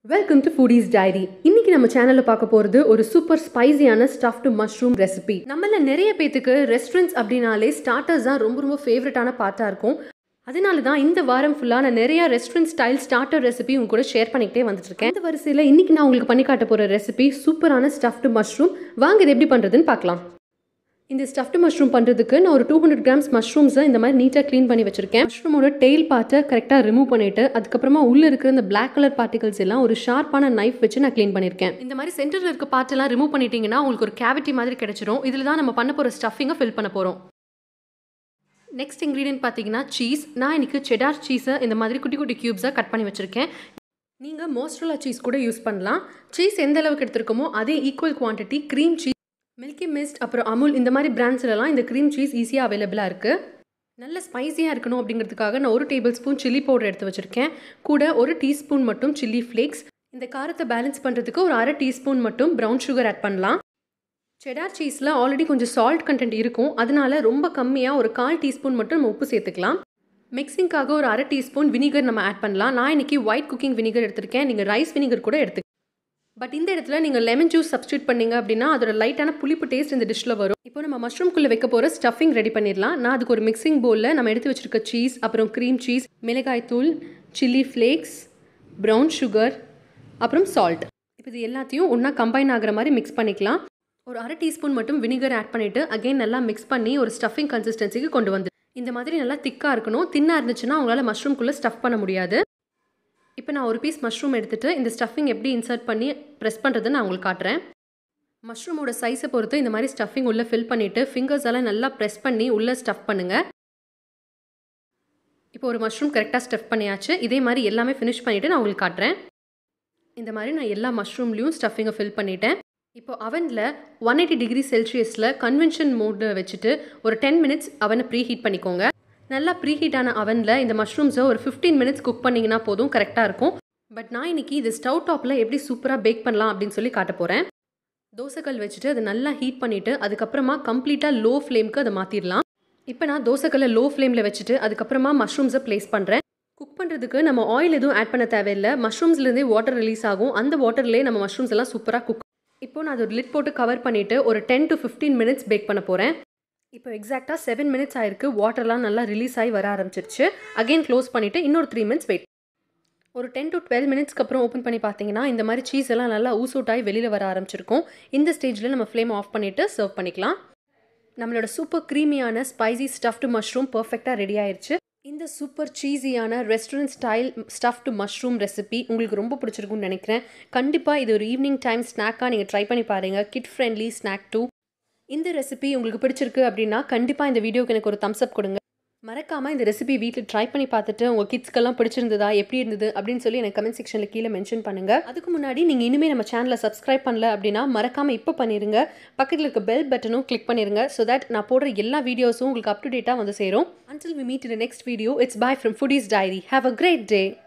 welcome to foodies diary இன்னைக்கு நம்ம சேனல்ல பார்க்க போறது ஒரு சூப்பர் ஸ்பைசியான ஸ்டஃப்டு மஷ்ரூம் ரெசிபி நம்மள நிறைய பேத்துக்கு ரெஸ்டாரண்ட்ஸ் அப்படின்னாலே ஸ்டார்டர்ஸ் தான் ரொம்ப ரொம்ப ஃபேவரட்டான பார்ட்டாக இருக்கும் அதனால தான் இந்த வாரம் ஃபுல்லாக நான் நிறைய ரெஸ்டாரண்ட் ஸ்டைல் ஸ்டார்டர் ரெசிபி உங்க கூட ஷேர் பண்ணிக்கிட்டே வந்துட்டு இருக்கேன் இந்த வரிசையில் இன்னைக்கு நான் உங்களுக்கு பண்ணி காட்ட போகிற ரெசிபி சூப்பரான ஸ்டஃப்டு மஷ்ரூம் வாங்க இது எப்படி பண்ணுறதுன்னு பார்க்கலாம் இந்த ஸ்டஃப்டு மஷ்ரூம் பண்ணுறதுக்கு நான் ஒரு டூ ஹண்ட்ரட் கிராம்ஸ் மஷ்ரூம்ஸை இந்த மாதிரி நீட்டாக க்ளீன் பண்ணி வச்சிருக்கேன் மஷ்ரூமோட டெய்ல் பார்ட்டை கரெக்டாக ரிமூவ் பண்ணிட்டு அதுக்கப்புறமா உள்ளே இருக்கிற இந்த பிளாக் கலர் பார்ட்டிகல்ஸ் எல்லாம் ஒரு ஷார்ப்பான நைஃப் வச்சு நான் க்ளீன் பண்ணியிருக்கேன் இந்த மாதிரி சென்டரில் இருக்க பார்ட்டெல்லாம் ரிமூவ் பண்ணிட்டீங்கன்னா உங்களுக்கு ஒரு கேவிட்டி மாதிரி கிடைச்சிரும் இதில் தான் நம்ம பண்ண போகிற ஸ்டஃபிங்கை ஃபில் பண்ண போகிறோம் நெக்ஸ்ட் இன்க்ரீடியன்ட் பார்த்தீங்கன்னா சீஸ் நான் இன்னைக்கு செடார் சீஸை இந்த மாதிரி குட்டி குட்டி க்யூப்ஸாக கட் பண்ணி வச்சுருக்கேன் நீங்கள் மோஸ்ட்ரலா சீஸ் கூட யூஸ் பண்ணலாம் சீஸ் எந்த அளவுக்கு எடுத்திருக்கோமோ அதே equal quantity cream cheese Milky Mist அப்புறம் அமுல் இந்த மாதிரி பிராண்ட்ஸ்லலாம் இந்த க்ரீம் சீஸ் ஈஸியாக அவைலபிளாக இருக்குது நல்ல ஸ்பைஸியாக இருக்கணும் அப்படிங்கிறதுக்காக நான் ஒரு டேபிள் ஸ்பூன் சில்லி பவுடர் எடுத்து வச்சுருக்கேன் கூட ஒரு டீஸ்பூன் மட்டும் சில்லி ஃப்ளேக்ஸ் இந்த காரத்தை பேலன்ஸ் பண்ணுறதுக்கு ஒரு அரை டீஸ்பூன் மட்டும் ப்ரௌன் சுகர் ஆட் பண்ணலாம் செடார் சீஸில் ஆல்ரெடி கொஞ்சம் சால்ட் கண்டென்ட் இருக்கும் அதனால ரொம்ப கம்மியாக ஒரு கால் டீஸ்பூன் மட்டும் நம்ம உப்பு சேர்த்துக்கலாம் மிக்சிங்காக ஒரு அரை டீஸ்பூன் வினிகர் நம்ம ஆட் பண்ணலாம் நான் இன்னைக்கு ஒயிட் குக்கிங் வினிகர் எடுத்திருக்கேன் நீங்கள் ரைஸ் வினிகர் கூட எடுத்து பட் இந்த இடத்துல நீங்கள் லெமன் ஜூஸ் சப்ஸ்டியூட் பண்ணீங்க அப்படின்னா அதோட லைட்டான புளிப்பு டேஸ்ட் இந்த டிஷ்ஷில் வரும் இப்போ நம்ம மஷ்ரூம்குள்ளே வைக்க போகிற ஸ்டஃபிங் ரெடி பண்ணிடலாம் நான் அதுக்கு ஒரு மிக்சிங் பவுலில் நம்ம எடுத்து வச்சிருக்க சீஸ் அப்புறம் க்ரீம் சீஸ் மிளகாய் தூள் சில்லி ஃப்ளேக்ஸ் ப்ரௌன் சுகர் அப்புறம் சால்ட் இப்போ இது எல்லாத்தையும் ஒன்றா கம்பைன் ஆகிற மாதிரி மிக்ஸ் பண்ணிக்கலாம் ஒரு அரை டீஸ்பூன் மட்டும் வினிகர் ஆட் பண்ணிவிட்டு அகைன் நல்லா மிக்ஸ் பண்ணி ஒரு ஸ்டஃபிங் கன்சிஸ்டன்சிக்கு கொண்டு வந்து இந்த மாதிரி நல்லா திக்காக இருக்கணும் தின்னாக இருந்துச்சுன்னா உங்களால் மஷ்ரூம்குள்ளே ஸ்டஃப் பண்ண முடியாது இப்போ நான் ஒரு பீஸ் மஷ்ரூம் எடுத்துகிட்டு இந்த ஸ்டஃபிங் எப்படி இன்சர்ட் பண்ணி ப்ரெஸ் பண்ணுறதுன்னு நான் உங்களுக்கு காட்டுறேன் மஷ்ரூமோட சைஸை பொறுத்து இந்த மாதிரி ஸ்டஃபிங் உள்ளே ஃபில் பண்ணிவிட்டு ஃபிங்கர்ஸ் எல்லாம் நல்லா ப்ரெஸ் பண்ணி உள்ளே ஸ்டஃப் பண்ணுங்கள் இப்போ ஒரு மஷ்ரூம் கரெக்டாக ஸ்டஃப் பண்ணியாச்சு இதே மாதிரி எல்லாமே ஃபினிஷ் பண்ணிவிட்டு நான் உங்களுக்கு காட்டுறேன் இந்த மாதிரி நான் எல்லா மஷ்ரூம்லேயும் ஸ்டஃபிங்கை ஃபில் பண்ணிட்டேன் இப்போ அவனில் ஒன் எயிட்டி டிகிரி செல்சியஸில் கன்வென்ஷன் மோடு வச்சுட்டு ஒரு டென் மினிட்ஸ் அவனை ப்ரீ ஹீட் பண்ணிக்கோங்க நல்லா ப்ரீ ஹீட்டான அவனில் இந்த மஷ்ரூம்ஸை ஒரு ஃபிஃப்டீன் மினிட்ஸ் குக் பண்ணிங்கன்னா போதும் கரெக்டாக இருக்கும் பட் நான் இன்னைக்கு இது ஸ்டவ் டாப்பில் எப்படி சூப்பராக பேக் பண்ணலாம் அப்படின்னு சொல்லி காட்ட போகிறேன் தோசைக்கல் வச்சுட்டு அதை நல்லா ஹீட் பண்ணிவிட்டு அதுக்கப்புறமா கம்ப்ளீட்டாக லோ ஃப்ளேம்க்கு அதை மாற்றிடலாம் இப்போ நான் தோசைக்கல்லை லோ ஃப்ளேமில் வச்சுட்டு அதுக்கப்புறமா மஷ்ரூம்ஸை ப்ளேஸ் பண்ணுறேன் குக் பண்ணுறதுக்கு நம்ம ஆயில் எதுவும் ஆட் பண்ண தேவையில்லை மஷ்ரூம்ஸ்லேருந்தே வாட்டர் ரிலீஸ் ஆகும் அந்த வாட்டர்லேயே நம்ம மஷ்ரூம்ஸ் எல்லாம் சூப்பராக குக் இப்போ நான் அது ஒரு லிட் போட்டு கவர் பண்ணிவிட்டு ஒரு ten to fifteen minutes bake பண்ண போகிறேன் இப்போ எக்ஸாக்டாக செவன் மினிட்ஸ் ஆயிருக்கு வாட்டர்லாம் நல்லா ரிலீஸ் ஆகி வர ஆரம்பிச்சிருச்சு அகைன் க்ளோஸ் பண்ணிவிட்டு இன்னொரு த்ரீ மினிட்ஸ் வெயிட் ஒரு டென் டு டுவெல் மினிட்ஸ்க்கு அப்புறம் ஓப்பன் பண்ணி பார்த்தீங்கன்னா இந்த மாதிரி சீஸ் எல்லாம் நல்லா ஊசூட் ஆகி வெளியில் வர ஆரம்பிச்சிருக்கும் இந்த ஸ்டேஜில் நம்ம ஃப்ளேம் ஆஃப் பண்ணிவிட்டு சர்வ் பண்ணிக்கலாம் நம்மளோட சூப்பர் க்ரீமியான ஸ்பைசி ஸ்டஃப்டு மஷ்ரூம் பர்ஃபெக்டாக ரெடி ஆயிடுச்சு இந்த சூப்பர் சீஸியான restaurant style stuffed mushroom recipe உங்களுக்கு ரொம்ப பிடிச்சிருக்கும்னு நினைக்கிறேன் கண்டிப்பாக இது ஒரு ஈவினிங் டைம் ஸ்நாக்காக நீங்கள் ட்ரை பண்ணி பாருங்கள் கிட் ஃப்ரெண்ட்லி ஸ்நாக் டூ இந்த ரெசிபி உங்களுக்கு பிடிச்சிருக்கு அப்படின்னா கண்டிப்பாக இந்த வீடியோக்கு எனக்கு ஒரு தம்ஸ் அப் கொடுங்க மறக்காமல் இந்த ரெசிபி வீட்டில் ட்ரை பண்ணி பார்த்துட்டு உங்கள் கிட்ஸ்க்கெல்லாம் பிடிச்சிருந்ததா எப்படி இருந்தது அப்படின்னு சொல்லி எனக்கு கமெண்ட் செக்ஷனில் கீழே மென்ஷன் பண்ணுங்கள் அதுக்கு முன்னாடி நீங்கள் இனிமேல் நம்ம சேனலை சப்ஸ்கிரைப் பண்ணல அப்படின்னா மறக்காமல் இப்போ பண்ணிடுங்க பக்கத்தில் இருக்க பெல் பட்டனும் கிளிக் பண்ணிடுங்க ஸோ தட் நான் போடுற எல்லா வீடியோஸும் உங்களுக்கு அப் டு டேட்டாக வந்து சேரும் until we meet in next video it's bye from foodies diary have a great day